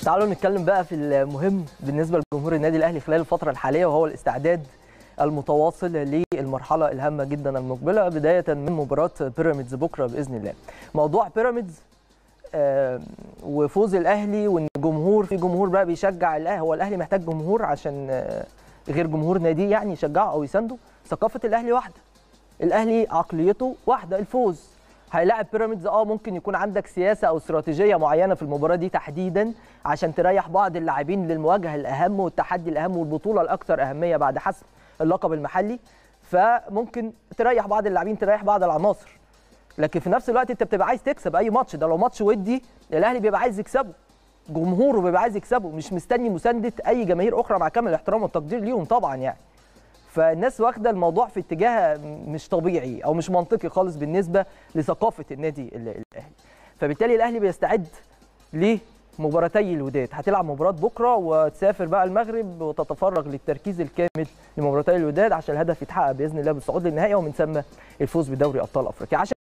تعالوا نتكلم بقى في المهم بالنسبه لجمهور النادي الاهلي خلال الفتره الحاليه وهو الاستعداد المتواصل للمرحله الهامه جدا المقبله بدايه من مباراه بيراميدز بكره باذن الله. موضوع بيراميدز آه، وفوز الاهلي وان الجمهور في جمهور بقى بيشجع الاهلي هو الاهلي محتاج جمهور عشان آه، غير جمهور ناديه يعني يشجعه او يسانده ثقافه الاهلي واحده. الاهلي عقليته واحده الفوز هيلاعب بيراميدز اه ممكن يكون عندك سياسه او استراتيجيه معينه في المباراه دي تحديدا عشان تريح بعض اللاعبين للمواجهه الاهم والتحدي الاهم والبطوله الاكثر اهميه بعد حسم اللقب المحلي فممكن تريح بعض اللاعبين تريح بعض العناصر لكن في نفس الوقت انت بتبقى عايز تكسب اي ماتش ده لو ماتش ودي الاهلي بيبقى عايز يكسبه جمهوره بيبقى عايز يكسبه مش مستني مسانده اي جماهير اخرى مع كامل الاحترام والتقدير ليهم طبعا يعني فالناس واخده الموضوع في اتجاه مش طبيعي او مش منطقي خالص بالنسبه لثقافه النادي ال- الاهلي فبالتالي الاهلي بيستعد لمباراتي الوداد هتلعب مباراه بكره وتسافر بقى المغرب وتتفرغ للتركيز الكامل لمباراتي الوداد عشان الهدف يتحقق باذن الله بالصعود للنهائي ومن ثم الفوز بدوري ابطال افريقيا عشان